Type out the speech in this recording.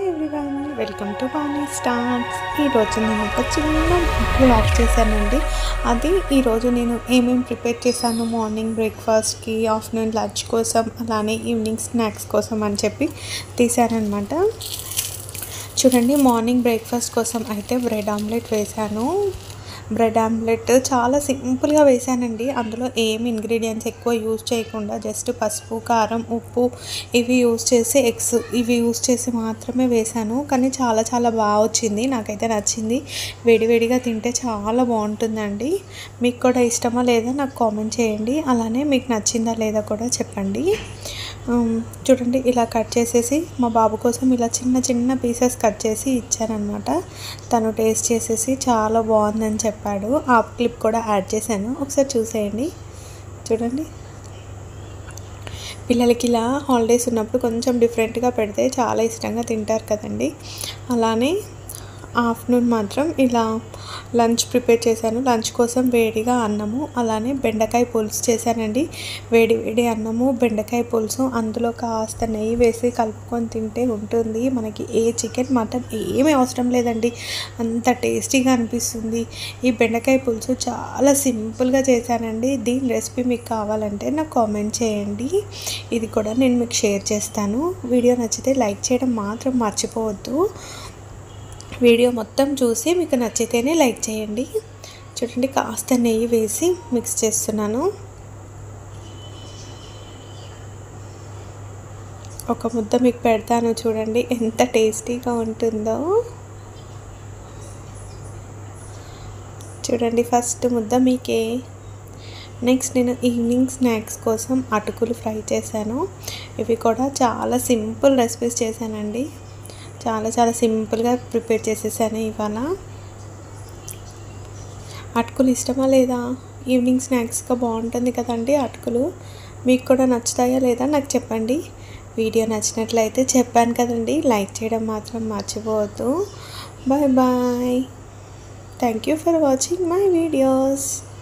everyone welcome to Bani starts ఈరోజు నేను ఒక చిన్న బ్లాగ్ చేశానండి అది ఈరోజు నేను ఏమేమి ప్రిపేర్ చేశాను మార్నింగ్ బ్రేక్ఫాస్ట్కి ఆఫ్టర్నూన్ లంచ్ కోసం అలానే ఈవినింగ్ స్నాక్స్ కోసం అని చెప్పి తీశానమాట చూడండి మార్నింగ్ బ్రేక్ఫాస్ట్ కోసం అయితే బ్రెడ్ ఆమ్లెట్ వేశాను బ్రెడ్ ఆమ్లెట్ చాలా సింపుల్గా వేసానండి అందులో ఏం ఇంగ్రీడియంట్స్ ఎక్కువ యూజ్ చేయకుండా జస్ట్ పసుపు కారం ఉప్పు ఇవి యూజ్ చేసి ఎగ్స్ ఇవి యూజ్ చేసి మాత్రమే వేశాను కానీ చాలా చాలా బాగా వచ్చింది నాకైతే నచ్చింది వేడివేడిగా తింటే చాలా బాగుంటుందండి మీకు కూడా ఇష్టమా లేదా నాకు కామెంట్ చేయండి అలానే మీకు నచ్చిందా లేదా కూడా చెప్పండి ఉమ్, చూడండి ఇలా కట్ చేసేసి మా బాబు కోసం ఇలా చిన్న చిన్న పీసెస్ కట్ చేసి ఇచ్చానమాట తను టేస్ట్ చేసేసి చాలా బాగుందని చెప్పాడు ఆ క్లిప్ కూడా యాడ్ చేశాను ఒకసారి చూసేయండి చూడండి పిల్లలకి ఇలా హాలిడేస్ ఉన్నప్పుడు కొంచెం డిఫరెంట్గా పెడితే చాలా ఇష్టంగా తింటారు కదండి అలానే ఆఫ్టర్నూన్ మాత్రం ఇలా లంచ్ ప్రిపేర్ చేశాను లంచ్ కోసం వేడిగా అన్నము అలానే బెండకాయ పులుసు చేశానండి వేడి వేడి అన్నము బెండకాయ పులుసు అందులో కాస్త నెయ్యి వేసి కలుపుకొని తింటే ఉంటుంది మనకి ఏ చికెన్ మటన్ ఏమీ అవసరం లేదండి అంత టేస్టీగా అనిపిస్తుంది ఈ బెండకాయ పులుసు చాలా సింపుల్గా చేశానండి దీని రెసిపీ మీకు కావాలంటే నాకు కామెంట్ చేయండి ఇది కూడా నేను మీకు షేర్ చేస్తాను వీడియో నచ్చితే లైక్ చేయడం మాత్రం మర్చిపోవద్దు వీడియో మొత్తం చూసి మీకు నచ్చితేనే లైక్ చేయండి చూడండి కాస్త నెయ్యి వేసి మిక్స్ చేస్తున్నాను ఒక ముద్ద మీకు పెడతాను చూడండి ఎంత టేస్టీగా ఉంటుందో చూడండి ఫస్ట్ ముద్ద మీకే నెక్స్ట్ నేను ఈవినింగ్ స్నాక్స్ కోసం అటుకులు ఫ్రై చేశాను ఇవి కూడా చాలా సింపుల్ రెసిపీస్ చేశానండి చాలా చాలా సింపుల్గా ప్రిపేర్ చేసేసాను ఇవాళ అటుకులు ఇష్టమా లేదా ఈవినింగ్ స్నాక్స్గా బాగుంటుంది కదండి అటుకులు మీకు కూడా నచ్చుతాయా లేదా నాకు చెప్పండి వీడియో నచ్చినట్లయితే చెప్పాను కదండి లైక్ చేయడం మాత్రం మర్చిపోవద్దు bye bye thank you for watching my videos